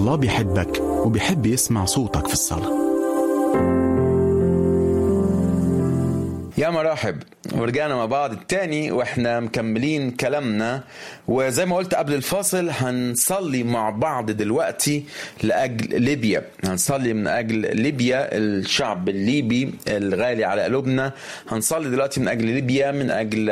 الله بيحبك وبيحب يسمع صوتك في الصلاة يا مرحب ورجعنا مع بعض التاني واحنا مكملين كلامنا وزي ما قلت قبل الفاصل هنصلي مع بعض دلوقتي لأجل ليبيا هنصلي من أجل ليبيا الشعب الليبي الغالي على قلوبنا هنصلي دلوقتي من أجل ليبيا من أجل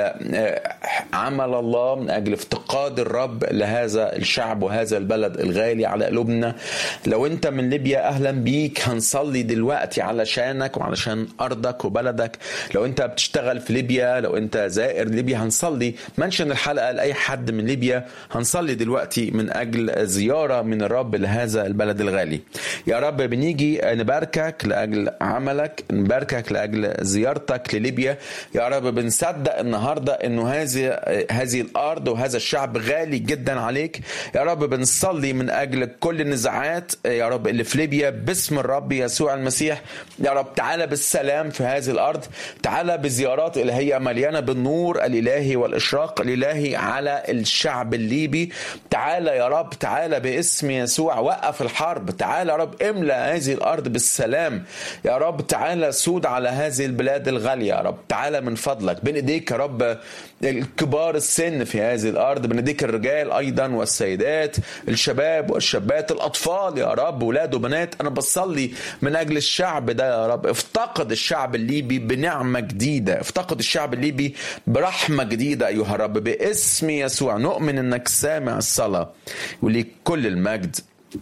عمل الله من أجل افتقاد الرب لهذا الشعب وهذا البلد الغالي على قلوبنا لو انت من ليبيا أهلا بيك هنصلي دلوقتي علشانك وعلشان أرضك وبلدك لو انت بتشتغل في ليبيا لو انت زائر ليبيا هنصلي منشن الحلقه لاي حد من ليبيا هنصلي دلوقتي من اجل زياره من الرب لهذا البلد الغالي يا رب بنيجي نباركك لاجل عملك نباركك لاجل زيارتك لليبيا يا رب بنصدق النهارده انه هذه هذه الارض وهذا الشعب غالي جدا عليك يا رب بنصلي من اجل كل النزاعات يا رب اللي في ليبيا باسم الرب يسوع المسيح يا رب تعالى بالسلام في هذه الارض تعالى بزيارات الهيه مليانه بالنور الالهي والاشراق الالهي على الشعب الليبي تعالى يا رب تعالى باسم يسوع وقف الحرب تعالى يا رب املا هذه الارض بالسلام يا رب تعالى سود على هذه البلاد الغاليه يا رب تعالى من فضلك بين ايديك يا رب الكبار السن في هذه الارض بين ايديك الرجال ايضا والسيدات الشباب والشابات الاطفال يا رب ولاد وبنات انا بصلي من اجل الشعب ده يا رب افتقد الشعب الليبي بنعمه جديده افتقد الشعب الليبي برحمه جديده ايها الرب باسم يسوع نؤمن انك سامع الصلاه وليك كل المجد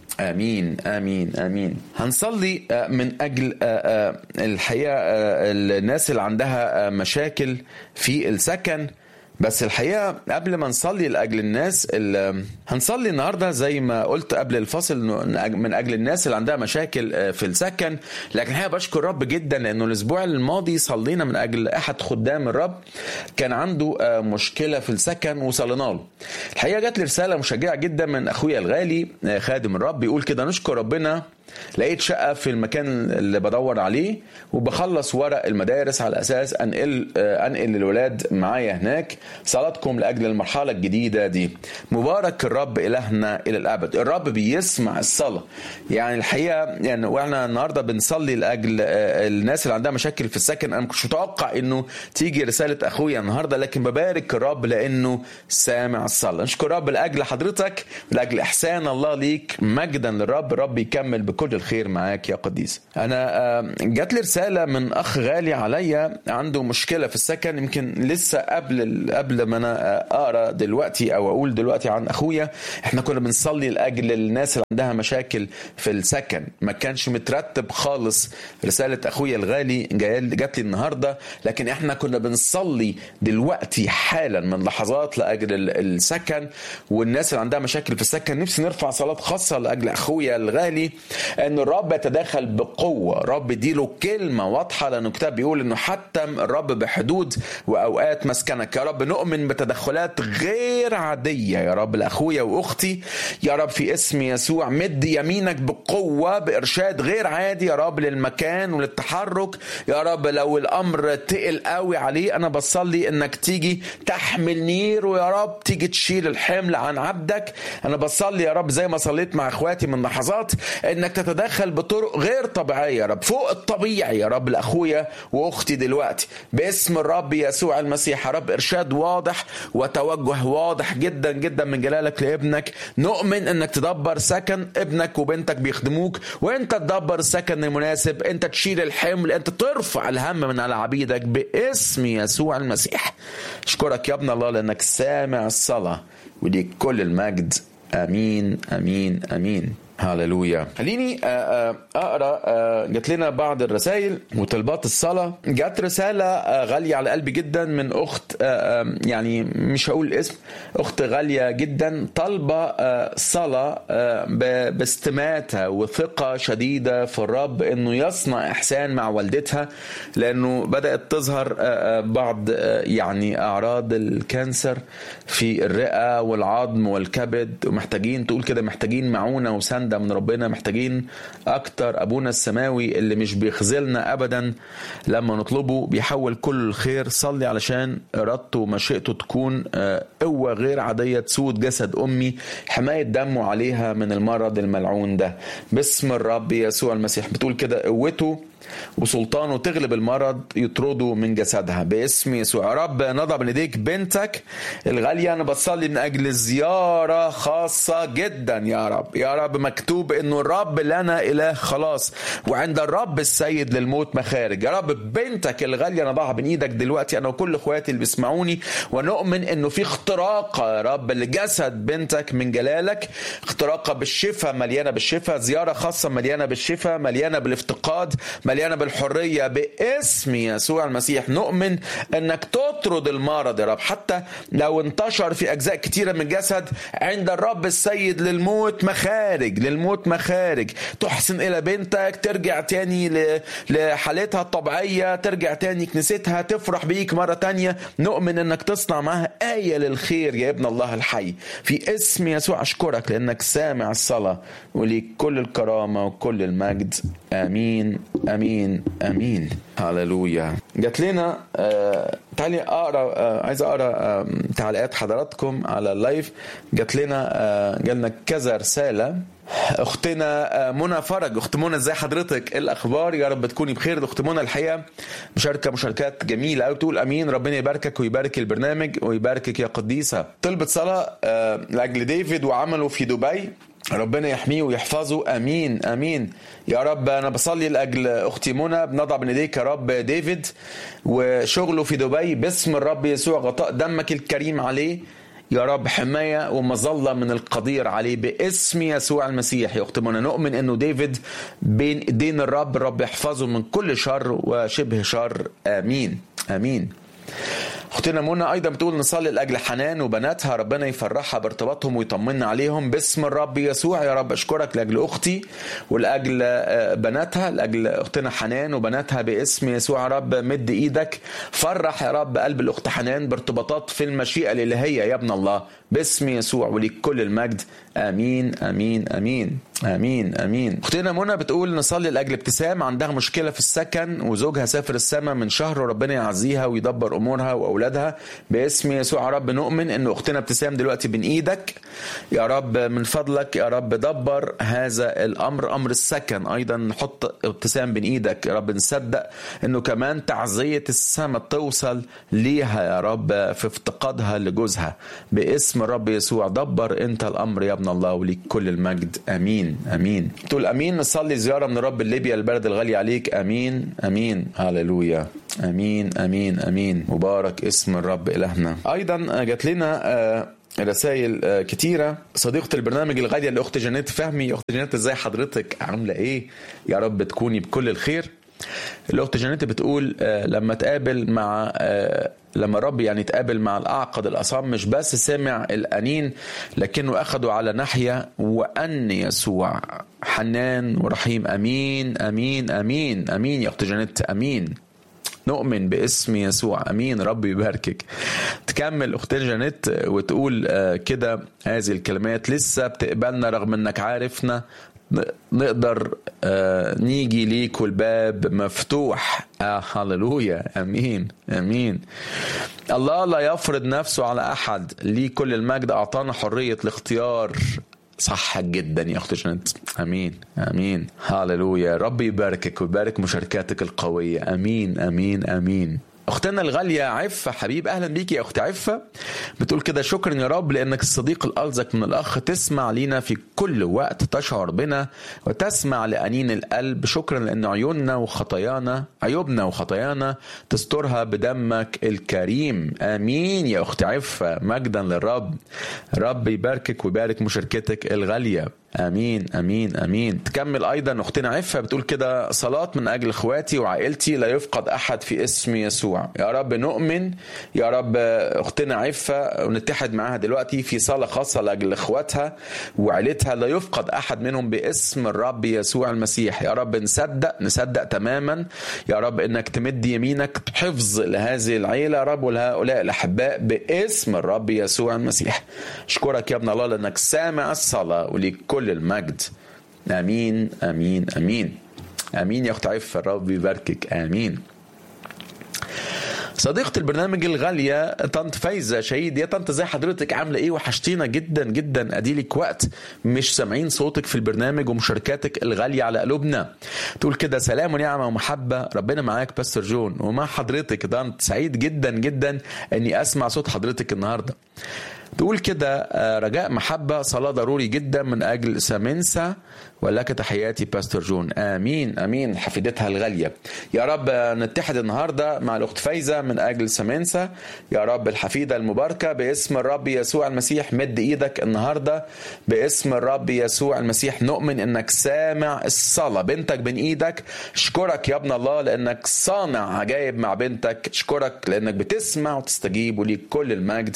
امين امين امين هنصلي من اجل الحقيقه الناس اللي عندها مشاكل في السكن بس الحقيقه قبل ما نصلي لاجل الناس اللي هنصلي النهارده زي ما قلت قبل الفصل من اجل الناس اللي عندها مشاكل في السكن لكن الحقيقه بشكر الرب جدا لانه الاسبوع الماضي صلينا من اجل احد خدام الرب كان عنده مشكله في السكن وصلينا له الحقيقه جات لي رساله مشجعه جدا من اخويا الغالي خادم الرب بيقول كده نشكر ربنا لقيت شقة في المكان اللي بدور عليه وبخلص ورق المدارس على أساس أنقل أنقل الولاد معايا هناك صلاتكم لأجل المرحلة الجديدة دي مبارك الرب إلهنا إلى الأبد الرب بيسمع الصلاة يعني الحقيقة يعني وإحنا النهاردة بنصلي لأجل الناس اللي عندها مشاكل في السكن أنا مش متوقع إنه تيجي رسالة أخويا النهاردة لكن ببارك الرب لأنه سامع الصلاة نشكر الرب لأجل حضرتك لأجل إحسان الله ليك مجدا للرب الرب يكمل بكل كل الخير معاك يا قديس انا جات لي رساله من اخ غالي عليا عنده مشكله في السكن يمكن لسه قبل قبل ما انا اقرا دلوقتي او اقول دلوقتي عن اخويا احنا كنا بنصلي لاجل الناس اللي عندها مشاكل في السكن ما كانش مترتب خالص رساله اخويا الغالي جات لي النهارده لكن احنا كنا بنصلي دلوقتي حالا من لحظات لاجل السكن والناس اللي عندها مشاكل في السكن نفسي نرفع صلاه خاصه لاجل اخويا الغالي ان الرب يتدخل بقوه رب اديله كلمه واضحه لانه الكتاب بيقول انه حتم الرب بحدود واوقات مسكنك يا رب نؤمن بتدخلات غير عاديه يا رب لاخويا واختي يا رب في اسم يسوع مد يمينك بقوه بارشاد غير عادي يا رب للمكان وللتحرك يا رب لو الامر تقل قوي عليه انا بصلي انك تيجي تحمل نير ويا رب تيجي تشيل الحمل عن عبدك انا بصلي يا رب زي ما صليت مع اخواتي من لحظات انك تتدخل بطرق غير طبيعيه يا رب فوق الطبيعي يا رب لاخويا واختي دلوقتي باسم الرب يسوع المسيح يا رب ارشاد واضح وتوجه واضح جدا جدا من جلالك لابنك نؤمن انك تدبر سكن ابنك وبنتك بيخدموك وانت تدبر السكن المناسب انت تشيل الحمل انت ترفع الهم من على عبيدك باسم يسوع المسيح اشكرك يا ابن الله لانك سامع الصلاه وليك كل المجد امين امين امين هللويا خليني اقرا جات لنا بعض الرسائل وطلبات الصلاه جات رساله غاليه على قلبي جدا من اخت يعني مش هقول اسم اخت غاليه جدا طالبه صلاه باستماتة وثقه شديده في الرب انه يصنع احسان مع والدتها لانه بدات تظهر بعض يعني اعراض الكانسر في الرئه والعظم والكبد ومحتاجين تقول كده محتاجين معونه وسند مسانده من ربنا محتاجين اكتر ابونا السماوي اللي مش بيخذلنا ابدا لما نطلبه بيحول كل الخير صلي علشان ارادته ومشيئته تكون قوه غير عاديه تسود جسد امي حمايه دمه عليها من المرض الملعون ده باسم الرب يسوع المسيح بتقول كده قوته وسلطانه تغلب المرض يطرده من جسدها باسم يسوع يا رب نضع بين ايديك بنتك الغاليه انا بصلي من اجل زياره خاصه جدا يا رب يا رب مكتوب انه الرب لنا اله خلاص وعند الرب السيد للموت مخارج يا رب بنتك الغاليه انا بين ايدك دلوقتي انا وكل اخواتي اللي بيسمعوني ونؤمن انه في اختراقه يا رب لجسد بنتك من جلالك اختراقه بالشفاء مليانه بالشفاء زياره خاصه مليانه بالشفاء مليانه بالافتقاد مليانه بالحريه باسم يسوع المسيح نؤمن انك تطرد المرض يا رب حتى لو انتشر في اجزاء كتيره من الجسد عند الرب السيد للموت مخارج للموت مخارج تحسن الى بنتك ترجع تاني لحالتها الطبيعيه ترجع تاني كنيستها تفرح بيك مره تانية نؤمن انك تصنع معها ايه للخير يا ابن الله الحي في اسم يسوع اشكرك لانك سامع الصلاه وليك كل الكرامه وكل المجد امين امين امين هللويا جات لنا آه تعالي اقرا آه عايز اقرا آه تعليقات حضراتكم على اللايف جات لنا آه جالنا كذا رساله اختنا منى فرج اخت منى ازاي حضرتك ايه الاخبار يا رب تكوني بخير اخت منى الحقيقه مشاركه مشاركات جميله قوي تقول امين ربنا يباركك ويبارك البرنامج ويباركك يا قديسه طلبت صلاه لاجل ديفيد وعمله في دبي ربنا يحميه ويحفظه امين امين يا رب انا بصلي لاجل اختي منى بنضع بين ايديك يا رب ديفيد وشغله في دبي باسم الرب يسوع غطاء دمك الكريم عليه يا رب حماية ومظلة من القدير عليه باسم يسوع المسيح يا أخت منى نؤمن أنه ديفيد بين ايدين الرب الرب يحفظه من كل شر وشبه شر آمين آمين اختنا منى ايضا بتقول نصلي لاجل حنان وبناتها ربنا يفرحها بارتباطهم ويطمنا عليهم باسم الرب يسوع يا رب اشكرك لاجل اختي ولاجل بناتها لاجل اختنا حنان وبناتها باسم يسوع يا رب مد ايدك فرح يا رب قلب الاخت حنان بارتباطات في المشيئه الالهيه يا ابن الله باسم يسوع وليك كل المجد امين امين امين امين امين اختنا منى بتقول نصلي لاجل ابتسام عندها مشكله في السكن وزوجها سافر السماء من شهر وربنا يعزيها ويدبر امورها واولادها باسم يسوع يا رب نؤمن ان اختنا ابتسام دلوقتي بين ايدك يا رب من فضلك يا رب دبر هذا الامر امر السكن ايضا نحط ابتسام بين ايدك يا رب نصدق انه كمان تعزيه السماء توصل ليها يا رب في افتقادها لجوزها باسم الرب يسوع دبر انت الامر يا ابن الله وليك كل المجد امين امين تقول امين نصلي زياره من الرب ليبيا البلد الغالي عليك امين امين هللويا امين امين امين مبارك اسم الرب الهنا ايضا جات لنا رسائل كتيرة صديقة البرنامج الغالية الأخت جنات فهمي أخت جنات ازاي حضرتك عاملة ايه يا رب تكوني بكل الخير الأخت جنات بتقول لما تقابل مع لما الرب يعني تقابل مع الأعقد الأصم مش بس سمع الأنين لكنه أخده على ناحية وأن يسوع حنان ورحيم أمين أمين أمين أمين يا أخت جنات أمين نؤمن باسم يسوع امين رب يباركك تكمل اختنا جانيت وتقول كده هذه الكلمات لسه بتقبلنا رغم انك عارفنا نقدر نيجي ليك والباب مفتوح آه هللويا امين امين الله لا يفرض نفسه على احد ليه كل المجد اعطانا حريه الاختيار صح جدا يا اخت جنت امين امين هاللويا ربي يباركك ويبارك مشاركاتك القويه امين امين امين اختنا الغاليه عفه حبيب اهلا بيك يا اختي عفه بتقول كده شكرا يا رب لانك الصديق الالزق من الاخ تسمع لينا في كل وقت تشعر بنا وتسمع لانين القلب شكرا لان عيوننا وخطايانا عيوبنا وخطايانا تسترها بدمك الكريم امين يا اختي عفه مجدا للرب رب يباركك ويبارك مشاركتك الغاليه امين امين امين تكمل ايضا اختنا عفه بتقول كده صلاه من اجل اخواتي وعائلتي لا يفقد احد في اسم يسوع يا رب نؤمن يا رب اختنا عفه ونتحد معاها دلوقتي في صلاه خاصه لاجل اخواتها وعائلتها لا يفقد احد منهم باسم الرب يسوع المسيح يا رب نصدق نصدق تماما يا رب انك تمد يمينك حفظ لهذه العيله يا رب ولهؤلاء الاحباء باسم الرب يسوع المسيح اشكرك يا ابن الله لانك سامع الصلاه وليك كل المجد امين امين امين امين يا اخت عفه الرب يباركك امين صديقة البرنامج الغالية طنط فايزة شهيد يا طنط زي حضرتك عاملة ايه وحشتينا جدا جدا اديلك وقت مش سامعين صوتك في البرنامج ومشاركاتك الغالية على قلوبنا تقول كده سلام ونعمة ومحبة ربنا معاك باستر جون ومع حضرتك طنط سعيد جدا جدا اني اسمع صوت حضرتك النهاردة تقول كده رجاء محبة صلاة ضروري جدا من أجل سامنسا ولك تحياتي باستر جون آمين آمين حفيدتها الغالية يا رب نتحد النهاردة مع الأخت فايزة من أجل سامنسا يا رب الحفيدة المباركة باسم الرب يسوع المسيح مد إيدك النهاردة باسم الرب يسوع المسيح نؤمن إنك سامع الصلاة بنتك بين إيدك اشكرك يا ابن الله لأنك صانع عجائب مع بنتك اشكرك لأنك بتسمع وتستجيب وليك كل المجد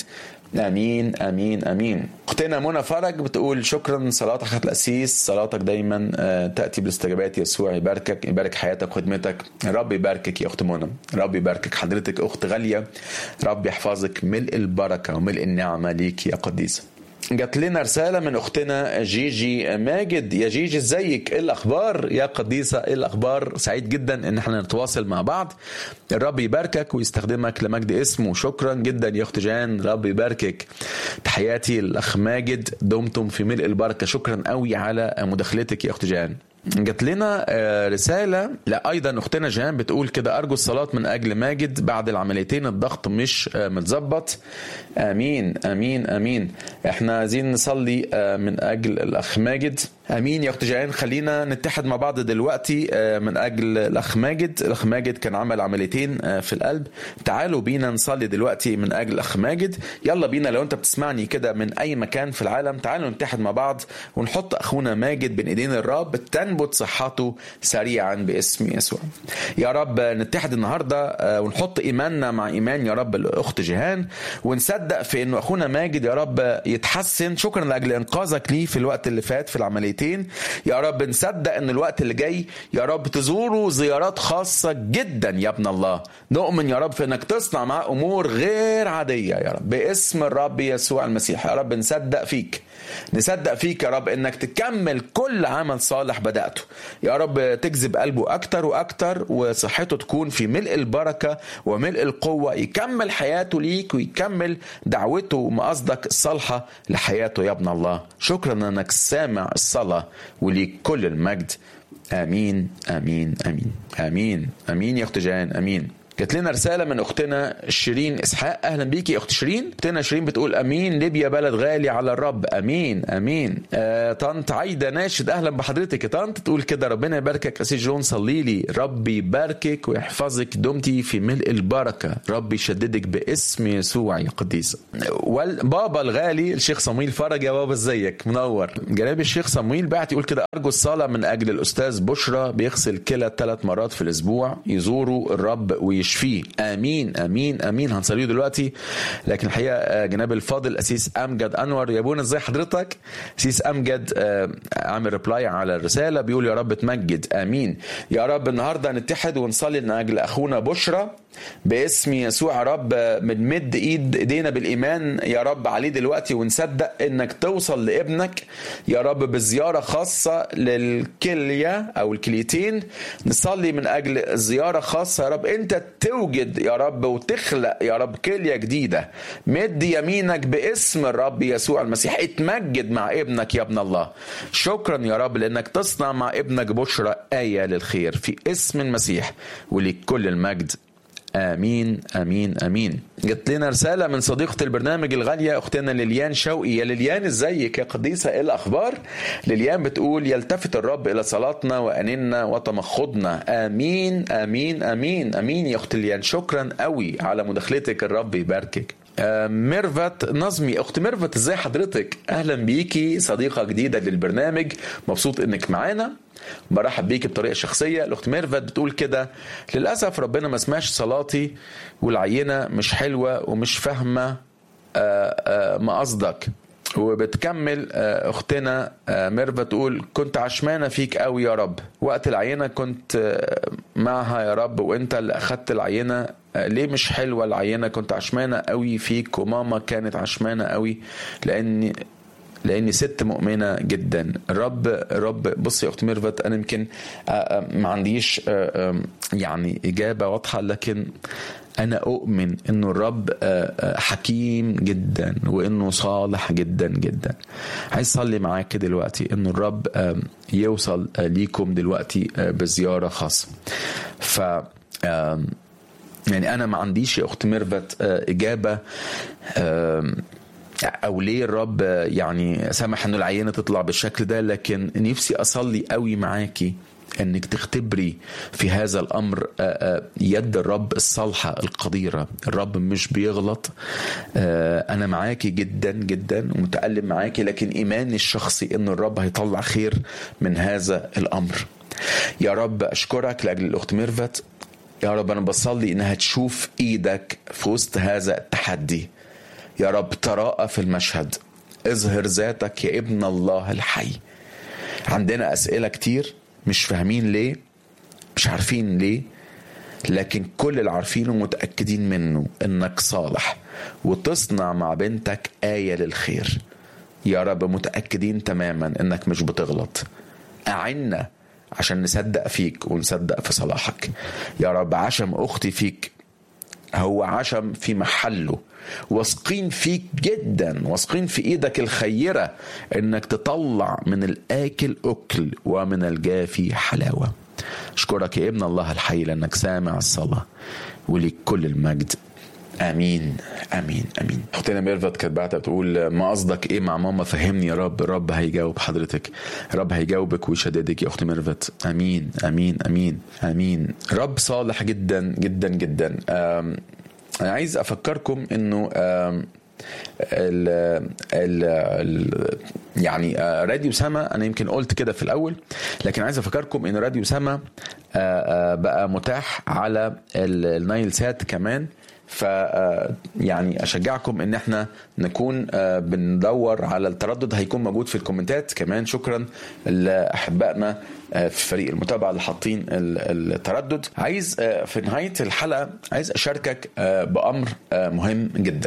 امين امين امين اختنا منى فرج بتقول شكرا صلاتك اخت الاسيس صلاتك دايما تاتي بالاستجابات يسوع يباركك يبارك حياتك وخدمتك رب يباركك يا اخت منى رب يباركك حضرتك اخت غاليه رب يحفظك ملء البركه وملء النعمه ليك يا قديسه جات لنا رساله من اختنا جيجي ماجد يا جيجي ازيك ايه الاخبار يا قديسه ايه الاخبار سعيد جدا ان احنا نتواصل مع بعض الرب يباركك ويستخدمك لمجد اسمه شكرا جدا يا اخت جان رب يباركك تحياتي الاخ ماجد دمتم في ملء البركه شكرا قوي على مداخلتك يا اخت جان جات لنا رساله لا ايضا اختنا جان بتقول كده ارجو الصلاه من اجل ماجد بعد العمليتين الضغط مش متظبط امين امين امين احنا عايزين نصلي من اجل الاخ ماجد امين يا اخت جان خلينا نتحد مع بعض دلوقتي من اجل الاخ ماجد الاخ ماجد كان عمل عمليتين في القلب تعالوا بينا نصلي دلوقتي من اجل الاخ ماجد يلا بينا لو انت بتسمعني كده من اي مكان في العالم تعالوا نتحد مع بعض ونحط اخونا ماجد بين ايدين الرب تنبت صحته سريعا باسم يسوع يا رب نتحد النهارده ونحط ايماننا مع ايمان يا رب الاخت جيهان ونصدق في انه اخونا ماجد يا رب يتحسن شكرا لاجل انقاذك ليه في الوقت اللي فات في العمليتين يا رب نصدق ان الوقت اللي جاي يا رب تزوروا زيارات خاصه جدا يا ابن الله نؤمن يا رب في انك تصنع معاه امور غير عاديه يا رب باسم الرب يسوع المسيح يا رب نصدق فيك نصدق فيك يا رب انك تكمل كل عمل صالح بدأته يا رب تجذب قلبه اكتر واكتر وصحته تكون في ملء البركة وملء القوة يكمل حياته ليك ويكمل دعوته ومقصدك الصالحة لحياته يا ابن الله شكرا انك سامع الصلاة وليك كل المجد امين امين امين امين امين يا اخت جان امين جات لنا رسالة من أختنا شيرين إسحاق أهلا بيكي أخت شيرين أختنا شيرين بتقول أمين ليبيا بلد غالي على الرب أمين أمين آه طنط عايدة ناشد أهلا بحضرتك يا طنط تقول كده ربنا يباركك أسيس جون صلي لي ربي يباركك ويحفظك دمتي في ملء البركة ربي يشددك باسم يسوع يا قديسة بابا الغالي الشيخ صمويل فرج يا بابا ازيك منور جناب الشيخ صمويل بعت يقول كده أرجو الصلاة من أجل الأستاذ بشرى بيغسل كلى ثلاث مرات في الأسبوع يزوروا الرب وي يشفيه امين امين امين هنصليه دلوقتي لكن الحقيقه جناب الفاضل اسيس امجد انور يا ابونا ازاي حضرتك اسيس امجد عامل ريبلاي على الرساله بيقول يا رب تمجد امين يا رب النهارده نتحد ونصلي من اجل اخونا بشرى باسم يسوع يا رب بنمد ايد ايدينا بالايمان يا رب عليه دلوقتي ونصدق انك توصل لابنك يا رب بزياره خاصه للكليه او الكليتين نصلي من اجل زياره خاصه يا رب انت توجد يا رب وتخلق يا رب كليه جديده مد يمينك باسم الرب يسوع المسيح اتمجد مع ابنك يا ابن الله شكرا يا رب لانك تصنع مع ابنك بشرى ايه للخير في اسم المسيح ولك كل المجد امين امين امين جت لنا رساله من صديقه البرنامج الغاليه اختنا ليليان شوقي يا ليليان ازيك يا قديسه ايه الاخبار ليليان بتقول يلتفت الرب الى صلاتنا واننا وتمخضنا امين امين امين امين يا اخت ليليان شكرا قوي على مداخلتك الرب يباركك ميرفت نظمي اخت ميرفت ازاي حضرتك اهلا بيكي صديقه جديده للبرنامج مبسوط انك معانا برحب بيكي بطريقه شخصيه الاخت ميرفت بتقول كده للاسف ربنا ما سمعش صلاتي والعينه مش حلوه ومش فاهمه ما قصدك وبتكمل اختنا ميرفا تقول كنت عشمانه فيك قوي يا رب وقت العينه كنت معها يا رب وانت اللي اخدت العينه ليه مش حلوه العينه كنت عشمانه قوي فيك وماما كانت عشمانه قوي لان لاني ست مؤمنه جدا الرب الرب بصي يا اخت ميرفت انا يمكن آه، آه، ما عنديش آه، آه، يعني اجابه واضحه لكن انا اؤمن انه الرب آه، آه، حكيم جدا وانه صالح جدا جدا عايز اصلي معاك دلوقتي انه الرب آه، يوصل آه، ليكم دلوقتي آه، بزياره خاصه ف آم، يعني انا ما عنديش يا اخت ميرفت آه، اجابه آم، او ليه الرب آه، يعني سمح انه العينه تطلع بالشكل ده لكن نفسي اصلي قوي معاكي انك تختبري في هذا الامر آه، آه، يد الرب الصالحه القديره الرب مش بيغلط آه، انا معاكي جدا جدا ومتالم معاكي لكن ايماني الشخصي ان الرب هيطلع خير من هذا الامر يا رب اشكرك لاجل الاخت ميرفت يا رب انا بصلي انها تشوف ايدك في وسط هذا التحدي يا رب تراءى في المشهد اظهر ذاتك يا ابن الله الحي عندنا اسئله كتير مش فاهمين ليه مش عارفين ليه لكن كل اللي عارفينه ومتاكدين منه انك صالح وتصنع مع بنتك ايه للخير يا رب متاكدين تماما انك مش بتغلط اعنا عشان نصدق فيك ونصدق في صلاحك يا رب عشم اختي فيك هو عشم في محله واثقين فيك جدا واثقين في ايدك الخيرة انك تطلع من الاكل اكل ومن الجافي حلاوة اشكرك يا ابن الله الحي لانك سامع الصلاة وليك كل المجد امين امين امين اختنا ميرفت كانت بعتها بتقول ما قصدك ايه مع ماما فهمني يا رب الرب هيجاوب حضرتك الرب هيجاوبك ويشددك يا اختي ميرفت امين امين امين امين رب صالح جدا جدا جدا أم، انا عايز افكركم انه أم، ال ال ال يعني آه، راديو سما انا يمكن قلت كده في الاول لكن عايز افكركم ان راديو سما آه، آه، بقى متاح على ال- النايل سات كمان ف آه، يعني اشجعكم ان احنا نكون آه، بندور على التردد هيكون موجود في الكومنتات كمان شكرا لاحبائنا آه، في فريق المتابعه اللي حاطين ال- التردد عايز آه، في نهايه الحلقه عايز اشاركك آه، بامر آه، مهم جدا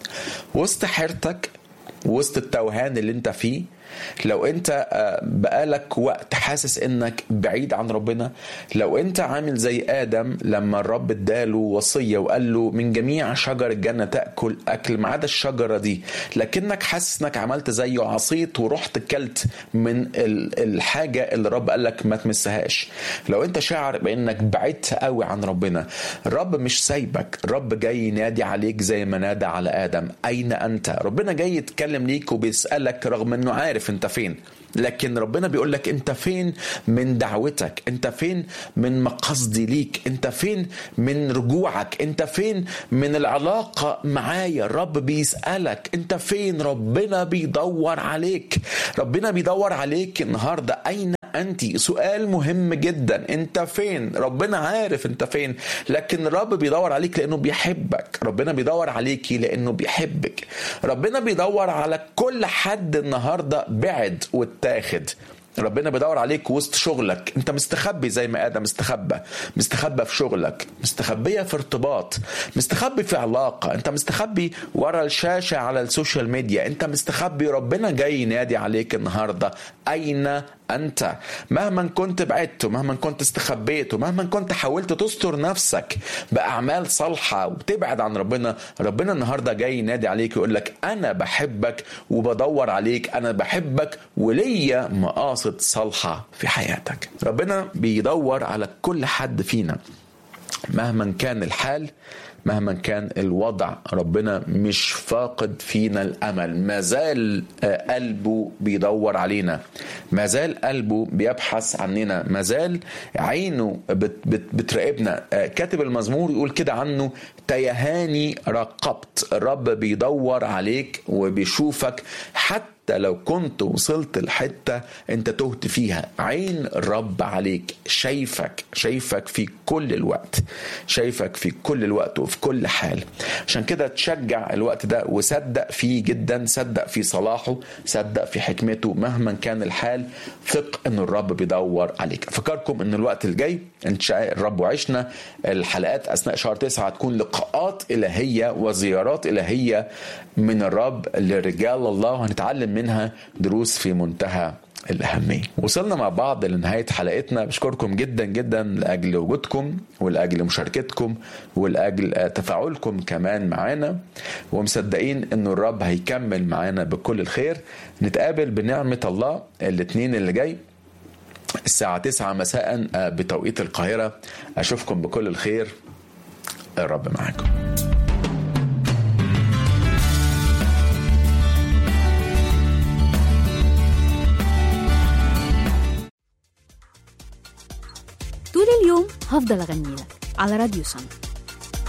وسط حيرتك وسط التوهان اللي انت فيه لو انت آه، بقالك وقت حاسس انك بعيد عن ربنا لو انت عامل زي ادم لما الرب اداله وصيه وقال له من جميع شجر الجنه تاكل اكل ما عدا الشجره دي لكنك حاسس انك عملت زيه عصيت ورحت كلت من ال- الحاجه اللي الرب قال لك ما تمسهاش لو انت شاعر بانك بعدت قوي عن ربنا الرب مش سايبك الرب جاي ينادي عليك زي ما نادى على ادم اين انت ربنا جاي يتكلم ليك وبيسالك رغم انه عارف انت فين لكن ربنا بيقول لك انت فين من دعوتك انت فين من مقصدي ليك انت فين من رجوعك انت فين من العلاقة معايا الرب بيسألك انت فين ربنا بيدور عليك ربنا بيدور عليك النهاردة اين انت سؤال مهم جدا انت فين ربنا عارف انت فين لكن الرب بيدور عليك لانه بيحبك ربنا بيدور عليكي لانه بيحبك ربنا بيدور على كل حد النهارده بعد واتاخد ربنا بيدور عليك وسط شغلك انت مستخبي زي ما ادم استخبى مستخبى في شغلك مستخبيه في ارتباط مستخبي في علاقه انت مستخبي ورا الشاشه على السوشيال ميديا انت مستخبي ربنا جاي ينادي عليك النهارده اين انت مهما كنت بعدت ومهما كنت استخبيت ومهما كنت حاولت تستر نفسك باعمال صالحه وتبعد عن ربنا ربنا النهارده جاي ينادي عليك ويقول لك انا بحبك وبدور عليك انا بحبك وليا مقاصد صالحه في حياتك ربنا بيدور على كل حد فينا مهما كان الحال مهما كان الوضع ربنا مش فاقد فينا الامل ما زال آه، قلبه بيدور علينا ما زال قلبه بيبحث عننا ما زال عينه بت بت بتراقبنا آه، كاتب المزمور يقول كده عنه تيهاني رقبت الرب بيدور عليك وبيشوفك حتى حتى لو كنت وصلت لحتة انت تهت فيها عين الرب عليك شايفك شايفك في كل الوقت شايفك في كل الوقت وفي كل حال عشان كده تشجع الوقت ده وصدق فيه جدا صدق في صلاحه صدق في حكمته مهما كان الحال ثق ان الرب بيدور عليك افكركم ان الوقت الجاي ان شاء الرب وعشنا الحلقات اثناء شهر تسعة تكون لقاءات الهية وزيارات الهية من الرب لرجال الله وهنتعلم منها دروس في منتهى الأهمية وصلنا مع بعض لنهاية حلقتنا بشكركم جدا جدا لأجل وجودكم ولأجل مشاركتكم ولأجل تفاعلكم كمان معانا ومصدقين أن الرب هيكمل معانا بكل الخير نتقابل بنعمة الله الاثنين اللي جاي الساعة 9 مساء بتوقيت القاهرة أشوفكم بكل الخير الرب معاكم طول اليوم هفضل أغني لك على راديو سما